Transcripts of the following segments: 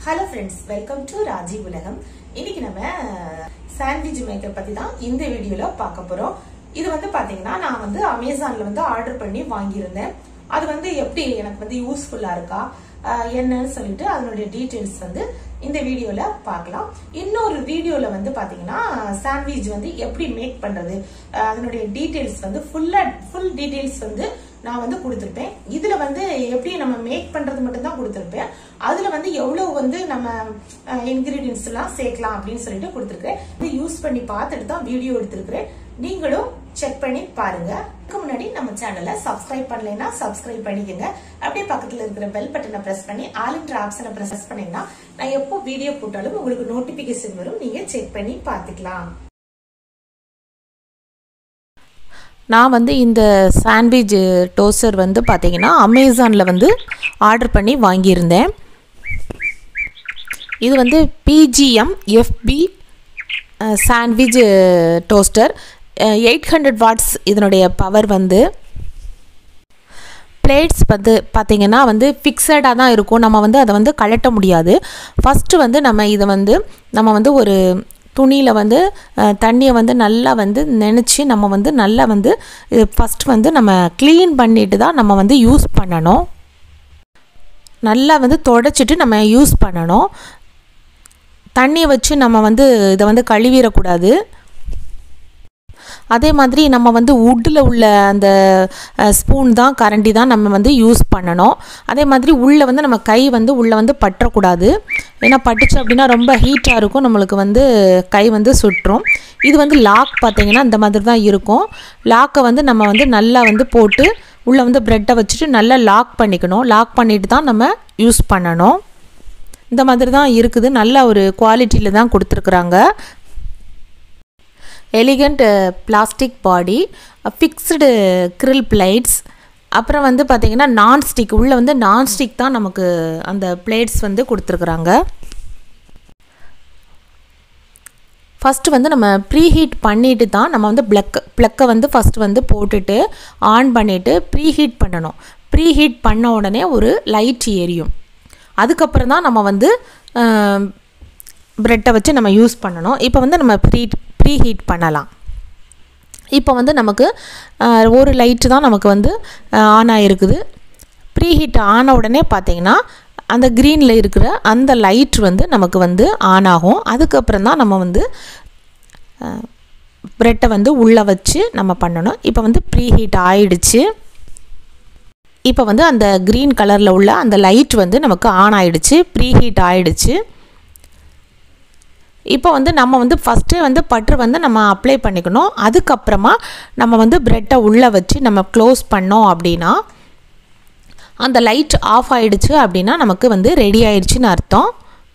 hello friends welcome to Raji உலகம் இன்னைக்கு நம்ம சாண்ட்விச் மேக்கர் பத்தி தான் இந்த வீடியோல பார்க்க போறோம் இது வந்து பாத்தீங்கன்னா நான் வந்து அமேசான்ல வந்து ஆர்டர் பண்ணி வாங்கியிருந்தேன் அது வந்து எப்படி எனக்கு வந்து யூஸ்ஃபுல்லா இருக்கா ஆஹ் என்னன்னு சொல்லிட்டு அதனுடைய டீடைல்ஸ் வந்து இந்த வீடியோல பார்க்கலாம் இன்னொரு வீடியோல வந்து பாத்தீங்கன்னா சாண்ட்விச் வந்து எப்படி மேக் பண்றது ஆஹ் அதனுடைய டீடைல்ஸ் வந்து ஃபுல்லா ஃபுல் டீடைல்ஸ் வந்து நான் வந்து கொடுத்துருப்பேன் இதுல வந்து எப்படி நம்ம மேக் பண்றது மட்டும் தான் கொடுத்துருப்பேன் அதுல வந்து எவ்வளவு வந்து நம்ம இன்கிரீடியன்ஸ் எல்லாம் சேர்க்கலாம் அப்படின்னு சொல்லிட்டு கொடுத்துருக்கேன் இது யூஸ் பண்ணி பார்த்துட்டு தான் வீடியோ எடுத்திருக்கிறேன் நீங்களும் செக் பண்ணி பாருங்க அதுக்கு முன்னாடி நம்ம சேனலை சப்ஸ்கிரைப் பண்ணலைன்னா சப்ஸ்கிரைப் பண்ணிக்கோங்க அப்படியே பக்கத்துல இருக்கிற பெல் பட்டனை பிரஸ் பண்ணி ஆளுன்ற ஆப்ஷனை பிரஸ் பண்ணீங்கன்னா நான் எப்போ வீடியோ போட்டாலும் உங்களுக்கு நோட்டிபிகேஷன் வரும் நீங்க செக் பண்ணி பார்த்துக்கலாம் நான் வந்து இந்த சாண்ட்விச் டோஸ்டர் வந்து பார்த்தீங்கன்னா அமேசானில் வந்து ஆர்டர் பண்ணி வாங்கியிருந்தேன் இது வந்து பிஜிஎம் எஃப்பி sandwich toaster eight hundred watts இதனுடைய பவர் வந்து பிளேட்ஸ் வந்து பார்த்திங்கன்னா வந்து ஃபிக்ஸடாக தான் இருக்கும் நம்ம வந்து அதை வந்து கழட்ட முடியாது ஃபஸ்ட்டு வந்து நம்ம இதை வந்து நம்ம வந்து ஒரு துணியில் வந்து தண்ணியை வந்து நல்லா வந்து நினச்சி நம்ம வந்து நல்லா வந்து ஃபஸ்ட் வந்து நம்ம க்ளீன் பண்ணிட்டு தான் நம்ம வந்து யூஸ் பண்ணணும் நல்லா வந்து தொடச்சிட்டு நம்ம யூஸ் பண்ணணும் தண்ணியை வச்சு நம்ம வந்து இதை வந்து கழுவிடக்கூடாது அதே மாதிரி நம்ம வந்து உட்டில் உள்ள அந்த ஸ்பூன் தான் கரண்டி தான் நம்ம வந்து யூஸ் பண்ணணும் அதே மாதிரி உள்ளே வந்து நம்ம கை வந்து உள்ளே வந்து பற்றக்கூடாது ஏன்னா பட்டுச்சு அப்படின்னா ரொம்ப ஹீட்டாக இருக்கும் நம்மளுக்கு வந்து கை வந்து சுற்றும் இது வந்து லாக் பார்த்திங்கன்னா இந்த மாதிரி தான் இருக்கும் லாக்கை வந்து நம்ம வந்து நல்லா வந்து போட்டு உள்ளே வந்து ப்ரெட்டை வச்சுட்டு நல்லா லாக் பண்ணிக்கணும் லாக் பண்ணிட்டு தான் நம்ம யூஸ் பண்ணணும் இந்த மாதிரி தான் இருக்குது நல்ல ஒரு குவாலிட்டியில் தான் கொடுத்துருக்குறாங்க elegant plastic body fixed grill plates அப்புறம் வந்து பார்த்திங்கன்னா நான்ஸ்டிக் உள்ளே வந்து நான்ஸ்டிக் தான் நமக்கு அந்த பிளேட்ஸ் வந்து கொடுத்துருக்குறாங்க ஃபஸ்ட்டு வந்து நம்ம ப்ரீ ஹீட் பண்ணிட்டு தான் நம்ம வந்து ப்ளக் ப்ளக்கை வந்து ஃபஸ்ட்டு வந்து போட்டுட்டு ஆன் பண்ணிவிட்டு ப்ரீ ஹீட் பண்ணணும் ப்ரீ ஹீட் பண்ண உடனே ஒரு லைட் எரியும் அதுக்கப்புறம் தான் நம்ம வந்து ப்ரெட்டை வச்சு நம்ம யூஸ் பண்ணணும் இப்போ வந்து நம்ம ப்ரீ ப்ரீ ஹீட் பண்ணலாம் இப்போ வந்து நமக்கு ஒரு லைட்டு தான் நமக்கு வந்து ஆன் ஆகிருக்குது ப்ரீ ஹீட் ஆன உடனே பார்த்திங்கன்னா அந்த க்ரீனில் இருக்கிற அந்த லைட் வந்து நமக்கு வந்து ஆன் ஆகும் அதுக்கப்புறம் தான் நம்ம வந்து ப்ரெட்டை வந்து உள்ளே வச்சு நம்ம பண்ணணும் இப்போ வந்து ப்ரீ ஹீட் ஆயிடுச்சு இப்போ வந்து அந்த க்ரீன் கலரில் உள்ள அந்த லைட் வந்து நமக்கு ஆன் ஆயிடுச்சு ப்ரீ ஹீட் ஆயிடுச்சு இப்போ வந்து நம்ம வந்து ஃபஸ்ட்டே வந்து பட்ரு வந்து நம்ம அப்ளை பண்ணிக்கணும் அதுக்கப்புறமா நம்ம வந்து ப்ரெட்டை உள்ளே வச்சு நம்ம க்ளோஸ் பண்ணோம் அப்படின்னா அந்த லைட் ஆஃப் ஆகிடுச்சு அப்படின்னா நமக்கு வந்து ரெடி ஆயிடுச்சுன்னு அர்த்தம்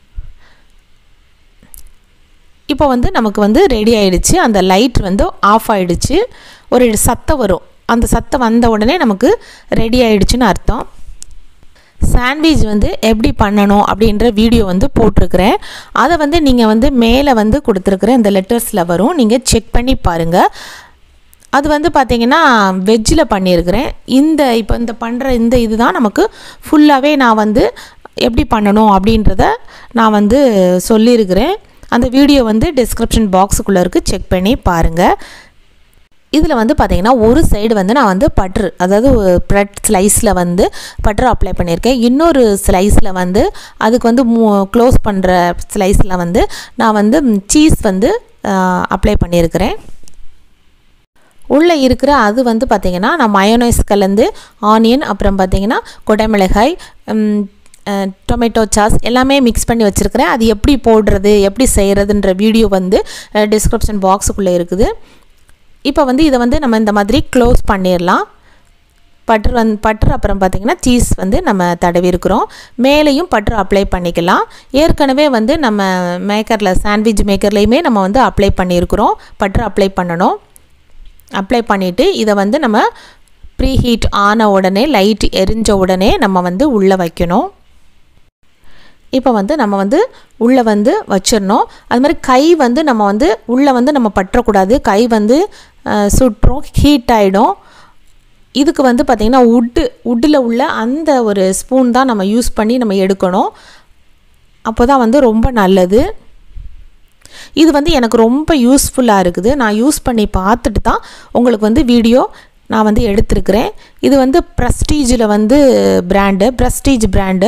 இப்போ வந்து நமக்கு வந்து ரெடி ஆயிடுச்சு அந்த லைட் வந்து ஆஃப் ஆகிடுச்சு ஒரு சத்தம் வரும் அந்த சத்தம் வந்த உடனே நமக்கு ரெடி ஆயிடுச்சுன்னு அர்த்தம் சாண்ட்விச் வந்து எப்படி பண்ணணும் அப்படின்ற வீடியோ வந்து போட்டிருக்கிறேன் அதை வந்து நீங்கள் வந்து மேலே வந்து கொடுத்துருக்குற இந்த லெட்டர்ஸில் வரும் நீங்கள் செக் பண்ணி பாருங்கள் அது வந்து பார்த்திங்கன்னா வெஜ்ஜில் பண்ணியிருக்கிறேன் இந்த இப்போ இந்த பண்ணுற இந்த இது தான் நமக்கு ஃபுல்லாகவே நான் வந்து எப்படி பண்ணணும் அப்படின்றத நான் வந்து சொல்லியிருக்கிறேன் அந்த வீடியோ வந்து டிஸ்கிரிப்ஷன் பாக்ஸுக்குள்ளே இருக்குது செக் பண்ணி பாருங்கள் இதில் வந்து பார்த்திங்கன்னா ஒரு சைடு வந்து நான் வந்து பட்ரு அதாவது ப்ரெட் ஸ்லைஸில் வந்து பட்ரு அப்ளை பண்ணியிருக்கேன் இன்னொரு ஸ்லைஸில் வந்து அதுக்கு வந்து மூ க்ளோஸ் பண்ணுற ஸ்லைஸில் வந்து நான் வந்து சீஸ் வந்து அப்ளை பண்ணியிருக்கிறேன் உள்ளே இருக்கிற அது வந்து பார்த்திங்கன்னா நான் மயோனைஸ் கலந்து ஆனியன் அப்புறம் பார்த்திங்கன்னா கொடைமிளகாய் டொமேட்டோ சாஸ் எல்லாமே மிக்ஸ் பண்ணி வச்சுருக்கிறேன் அது எப்படி போடுறது எப்படி செய்கிறதுன்ற வீடியோ வந்து டிஸ்கிரிப்ஷன் பாக்ஸுக்குள்ளே இருக்குது இப்போ வந்து இதை வந்து நம்ம இந்த மாதிரி க்ளோஸ் பண்ணிடலாம் பட்ரு வந் பட்ரு அப்புறம் பார்த்திங்கன்னா சீஸ் வந்து நம்ம தடவி இருக்கிறோம் மேலேயும் பட்ரு அப்ளை பண்ணிக்கலாம் ஏற்கனவே வந்து நம்ம மேக்கரில் சாண்ட்விச் மேக்கர்லேயுமே நம்ம வந்து அப்ளை பண்ணியிருக்கிறோம் பட்ரு அப்ளை பண்ணணும் அப்ளை பண்ணிவிட்டு இதை வந்து நம்ம ப்ரீ ஹீட் ஆன உடனே லைட் எரிஞ்ச உடனே நம்ம வந்து உள்ளே வைக்கணும் இப்போ வந்து நம்ம வந்து உள்ளே வந்து வச்சிடணும் அது மாதிரி கை வந்து நம்ம வந்து உள்ளே வந்து நம்ம பற்றக்கூடாது கை வந்து சுற்றும் ஹீட் ஆகிடும் இதுக்கு வந்து பார்த்திங்கன்னா உட்டு உட்டில் உள்ள அந்த ஒரு ஸ்பூன் தான் நம்ம யூஸ் பண்ணி நம்ம எடுக்கணும் அப்போ தான் வந்து ரொம்ப நல்லது இது வந்து எனக்கு ரொம்ப யூஸ்ஃபுல்லாக இருக்குது நான் யூஸ் பண்ணி பார்த்துட்டு தான் உங்களுக்கு வந்து வீடியோ நான் வந்து எடுத்திருக்கிறேன் இது வந்து ப்ரஸ்டீஜில் வந்து பிராண்டு ப்ரஸ்டீஜ் பிராண்டு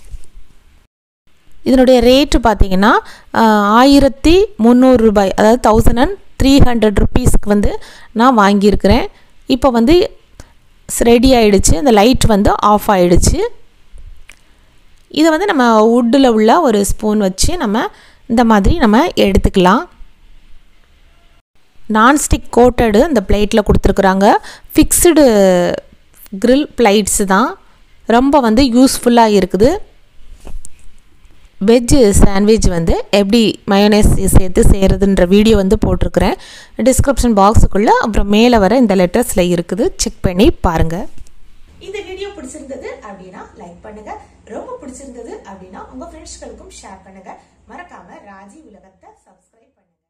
இதனுடைய ரேட்டு பார்த்தீங்கன்னா ஆயிரத்தி முந்நூறு ரூபாய் அதாவது தௌசண்ட் அண்ட் த்ரீ ஹண்ட்ரட் ருபீஸ்க்கு வந்து நான் வாங்கியிருக்கிறேன் இப்போ வந்து ரெடி ஆகிடுச்சு அந்த லைட் வந்து ஆஃப் ஆகிடுச்சு இதை வந்து நம்ம வுட்டில் உள்ள ஒரு ஸ்பூன் வச்சு நம்ம இந்த மாதிரி நம்ம எடுத்துக்கலாம் நான்ஸ்டிக் கோட்டடு அந்த பிளேட்டில் கொடுத்துருக்குறாங்க ஃபிக்ஸ்டு க்ரில் பிளைட்ஸ் தான் ரொம்ப வந்து யூஸ்ஃபுல்லாக இருக்குது வெஜ் சாண்ட்விச் வந்து எப்படி மயோனைஸ் சேர்த்து செய்கிறதுன்ற வீடியோ வந்து போட்டிருக்கிறேன் டிஸ்கிரிப்ஷன் பாக்ஸுக்குள்ளே அப்புறம் மேலே வர இந்த லெட்டர்ஸில் இருக்குது செக் பண்ணி பாருங்கள் இந்த வீடியோ பிடிச்சிருந்தது அப்படின்னா லைக் பண்ணுங்க ரொம்ப பிடிச்சிருந்தது அப்படின்னா உங்க ஃப்ரெண்ட்ஸ்களுக்கும் ஷேர் பண்ணுங்க மறக்காம ராஜி உலகத்தை சப்ஸ்கிரைப் பண்ணுங்க